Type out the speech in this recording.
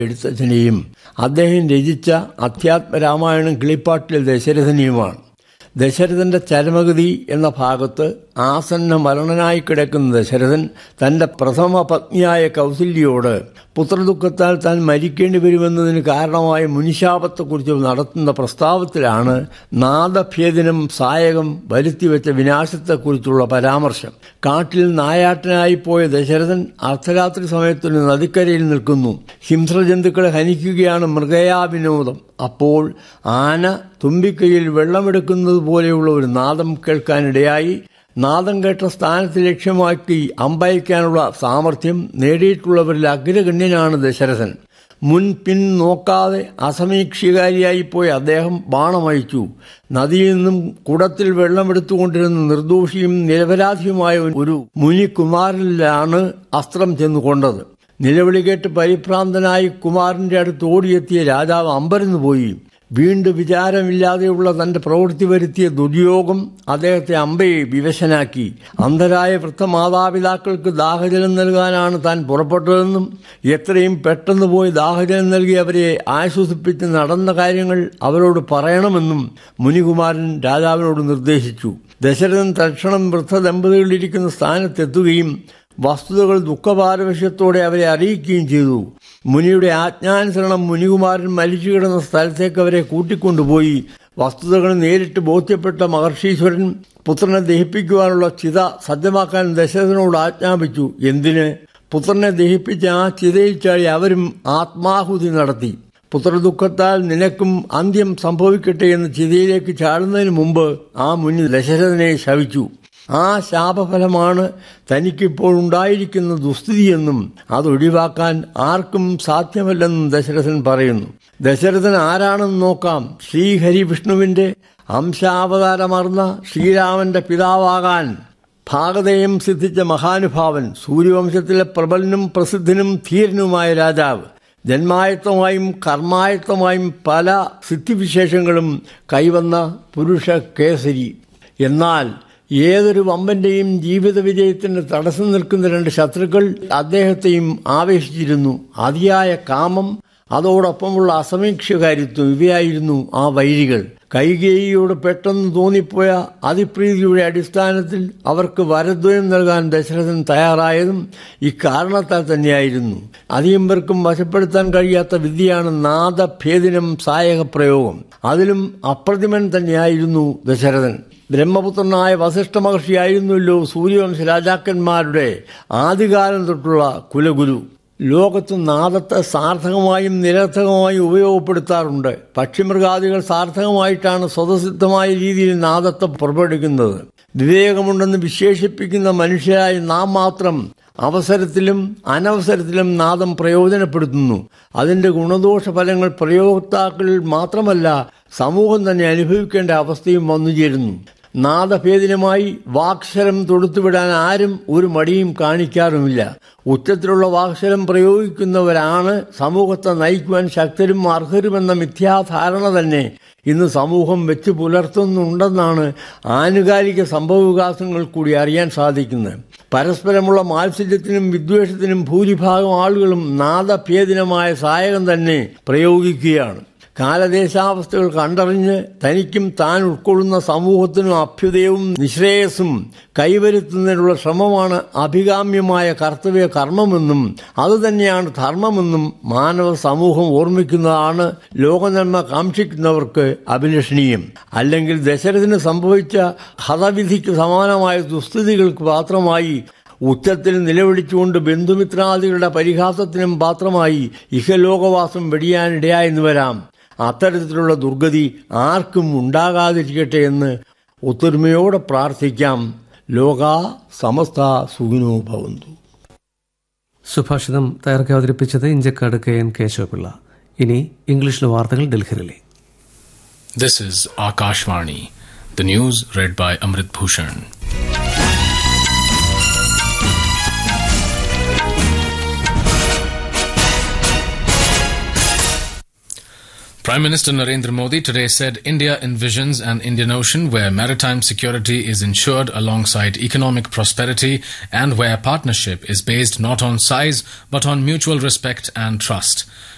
എഴുത്തച്ഛനെയും അദ്ദേഹം രചിച്ച അധ്യാത്മരാമായണം കിളിപ്പാട്ടിലെ ദശരഥനെയുമാണ് ദശരഥന്റെ ചരമഗതി എന്ന ഭാഗത്ത് ആസന്ന മരണനായി കിടക്കുന്ന ദശരഥൻ തന്റെ പ്രഥമ പത്നിയായ കൗസല്യയോട് പുത്രദുഃഖത്താൽ താൻ മരിക്കേണ്ടി വരുമെന്നതിന് കാരണമായ മുനിശാപത്തെക്കുറിച്ച് നടത്തുന്ന പ്രസ്താവത്തിലാണ് നാദഭേദനം സായകം വരുത്തിവെച്ച വിനാശത്തെക്കുറിച്ചുള്ള പരാമർശം കാട്ടിൽ നായാട്ടനായി പോയ ദശരഥൻ അർദ്ധരാത്രി സമയത്തൊരു നദിക്കരയിൽ നിൽക്കുന്നു ഹിംസ്രജന്തുക്കളെ ഹനിക്കുകയാണ് മൃഗയാ വിനോദം അപ്പോൾ ആന തുമ്പിക്കൈയിൽ വെള്ളമെടുക്കുന്നത് പോലെയുള്ള ഒരു നാദം കേൾക്കാനിടയായി നാദം കേട്ട സ്ഥാനത്ത് ലക്ഷ്യമാക്കി അമ്പയക്കാനുള്ള സാമർഥ്യം നേടിയിട്ടുള്ളവരിൽ അഗ്രഗണ്യനാണ് ദശരഥൻ മുൻ പിൻ നോക്കാതെ അസമീക്ഷികാരിയായി പോയ അദ്ദേഹം ബാണമയച്ചു നദിയിൽ നിന്നും കുടത്തിൽ വെള്ളമെടുത്തുകൊണ്ടിരുന്ന നിർദോഷിയും നിരപരാധിയുമായ ഒരു മുനികുമാരനിലാണ് അസ്ത്രം ചെന്നു കൊണ്ടത് നിലവിളി കേട്ട് പരിഭ്രാന്തനായി കുമാരന്റെ അടുത്ത് ഓടിയെത്തിയ രാജാവ് അമ്പരന്നു പോയി വീണ്ടും വിചാരമില്ലാതെയുള്ള തന്റെ പ്രവൃത്തി വരുത്തിയ ദുര്യോഗം അദ്ദേഹത്തെ അമ്പയെ വിവശനാക്കി അന്ധരായ വൃദ്ധമാതാപിതാക്കൾക്ക് ദാഹജലം നൽകാനാണ് താൻ പുറപ്പെട്ടതെന്നും എത്രയും പെട്ടെന്ന് പോയി ദാഹജലം നൽകി അവരെ ആശ്വസിപ്പിച്ച് നടന്ന കാര്യങ്ങൾ അവരോട് പറയണമെന്നും മുനികുമാരൻ രാജാവിനോട് നിർദ്ദേശിച്ചു ദശരഥൻ തൽക്ഷണം വൃദ്ധ ദമ്പതികളിരിക്കുന്ന സ്ഥാനത്തെത്തുകയും വസ്തുതകൾ ദുഃഖപാരവശ്യത്തോടെ അവരെ അറിയിക്കുകയും ചെയ്തു മുനിയുടെ ആജ്ഞാനുസരണം മുനികുമാരൻ മരിച്ചു കിടന്ന സ്ഥലത്തേക്ക് അവരെ കൂട്ടിക്കൊണ്ടുപോയി വസ്തുതകൾ നേരിട്ട് ബോധ്യപ്പെട്ട മഹർഷീശ്വരൻ പുത്രനെ ദഹിപ്പിക്കുവാനുള്ള ചിത സജ്ജമാക്കാൻ ദശരഥനോട് ആജ്ഞാപിച്ചു എന്തിന് പുത്രനെ ദഹിപ്പിച്ച ആ ചിതയിൽ ചാടി അവരും ആത്മാഹുതി നടത്തി പുത്രദുഃഖത്താൽ നിനക്കും അന്ത്യം സംഭവിക്കട്ടെ എന്ന് ചിതയിലേക്ക് ചാടുന്നതിന് മുമ്പ് ആ മുനി ദശരഥനെ ശവിച്ചു ആ ശാപഫലമാണ് തനിക്കിപ്പോൾ ഉണ്ടായിരിക്കുന്ന ദുസ്ഥിതിയെന്നും അതൊഴിവാക്കാൻ ആർക്കും സാധ്യമല്ലെന്നും ദശരഥൻ പറയുന്നു ദശരഥൻ ആരാണെന്ന് നോക്കാം ശ്രീഹരി വിഷ്ണുവിന്റെ അംശാവതാരമർന്ന ശ്രീരാമന്റെ പിതാവാകാൻ ഭാഗതയും സിദ്ധിച്ച മഹാനുഭാവൻ സൂര്യവംശത്തിലെ പ്രബലനും പ്രസിദ്ധനും ധീരനുമായ രാജാവ് ജന്മായത്വമായും കർമായത്വമായും പല സിദ്ധിവിശേഷങ്ങളും കൈവന്ന പുരുഷ കേസരി എന്നാൽ ഏതൊരു വമ്പന്റെയും ജീവിത വിജയത്തിന് തടസ്സം നിൽക്കുന്ന രണ്ട് ശത്രുക്കൾ അദ്ദേഹത്തെയും ആവേശിച്ചിരുന്നു അതിയായ കാമം അതോടൊപ്പമുള്ള അസമീക്ഷകാരിത്വം ഇവയായിരുന്നു ആ വൈരികൾ കൈകേയിയോട് പെട്ടെന്ന് തോന്നിപ്പോയ അതിപ്രീതിയുടെ അടിസ്ഥാനത്തിൽ അവർക്ക് വരദ്വയം നൽകാൻ ദശരഥൻ തയ്യാറായതും ഇക്കാരണത്താൽ തന്നെയായിരുന്നു അധികം പേർക്കും വശപ്പെടുത്താൻ കഴിയാത്ത വിദ്യയാണ് നാദഭേദിനം സായക പ്രയോഗം അതിലും അപ്രതിമൻ തന്നെയായിരുന്നു ദശരഥൻ ബ്രഹ്മപുത്രനായ വസിഷ്ഠ മഹർഷിയായിരുന്നല്ലോ സൂര്യവംശ രാജാക്കന്മാരുടെ ആദ്യകാലം തൊട്ടുള്ള കുലഗുരു ലോകത്ത് നാദത്തെ സാർത്ഥകമായും നിരർത്ഥകമായും ഉപയോഗപ്പെടുത്താറുണ്ട് പക്ഷിമൃഗാദികൾ സാർത്ഥകമായിട്ടാണ് സ്വതസിദ്ധമായ രീതിയിൽ നാദത്തെ പുറപ്പെടുവിക്കുന്നത് വിവേകമുണ്ടെന്ന് വിശേഷിപ്പിക്കുന്ന മനുഷ്യരായ നാം മാത്രം അവസരത്തിലും അനവസരത്തിലും നാദം പ്രയോജനപ്പെടുത്തുന്നു അതിന്റെ ഗുണദോഷ ഫലങ്ങൾ പ്രയോക്താക്കളിൽ മാത്രമല്ല സമൂഹം തന്നെ അനുഭവിക്കേണ്ട അവസ്ഥയും വന്നുചേരുന്നു നാദഭേദിനമായി വാക്ശരം തൊടുത്തുവിടാൻ ആരും ഒരു മടിയും കാണിക്കാറുമില്ല ഉച്ചത്തിലുള്ള വാക്ശരം പ്രയോഗിക്കുന്നവരാണ് സമൂഹത്തെ നയിക്കുവാൻ ശക്തരും അർഹരുമെന്ന മിഥ്യാധാരണ തന്നെ ഇന്ന് സമൂഹം വെച്ച് പുലർത്തുന്നുണ്ടെന്നാണ് ആനുകാലിക സംഭവവികാസങ്ങൾ കൂടി അറിയാൻ സാധിക്കുന്നത് പരസ്പരമുള്ള മാത്സര്യത്തിനും വിദ്വേഷത്തിനും ഭൂരിഭാഗം ആളുകളും നാദഭേദിനമായ സായകം തന്നെ പ്രയോഗിക്കുകയാണ് കാലദേശാവസ്ഥകൾ കണ്ടറിഞ്ഞ് തനിക്കും താൻ ഉൾക്കൊള്ളുന്ന സമൂഹത്തിനും അഭ്യുദയവും നിശ്രേയസും കൈവരുത്തുന്നതിനുള്ള ശ്രമമാണ് അഭികാമ്യമായ കർത്തവ്യ കർമ്മമെന്നും അതുതന്നെയാണ് ധർമ്മമെന്നും മാനവ സമൂഹം ഓർമ്മിക്കുന്നതാണ് ലോകനന്മ കാക്ഷിക്കുന്നവർക്ക് അഭിലഷണീയം അല്ലെങ്കിൽ ദശരഥന് സംഭവിച്ച ഹതവിധിക്ക് സമാനമായ ദുസ്ഥിതികൾക്ക് പാത്രമായി ഉച്ചത്തിൽ നിലവിളിച്ചുകൊണ്ട് ബന്ധുമിത്രാദികളുടെ പരിഹാസത്തിനും പാത്രമായി ഇഹലോകവാസം വെടിയാനിടയായെന്ന് വരാം അത്തരത്തിലുള്ള ദുർഗതി ആർക്കും ഉണ്ടാകാതിരിക്കട്ടെ എന്ന് ഒത്തൊരുമയോടെ പ്രാർത്ഥിക്കാം ലോക സമസ്ത സുഖിനോ ഭവന്തു സുഭാഷിതം തയ്യാറാക്കി അവതരിപ്പിച്ചത് ഇഞ്ചക്കാട് കെ എൻ കേശവപിള്ള ഇനി ഇംഗ്ലീഷിലെ വാർത്തകൾ ഡൽഹിയിലെ This is Akashvani. The news read by Amrit Bhushan. Prime Minister Narendra Modi today said India envisions an Indian Ocean where maritime security is ensured alongside economic prosperity and where partnership is based not on size but on mutual respect and trust.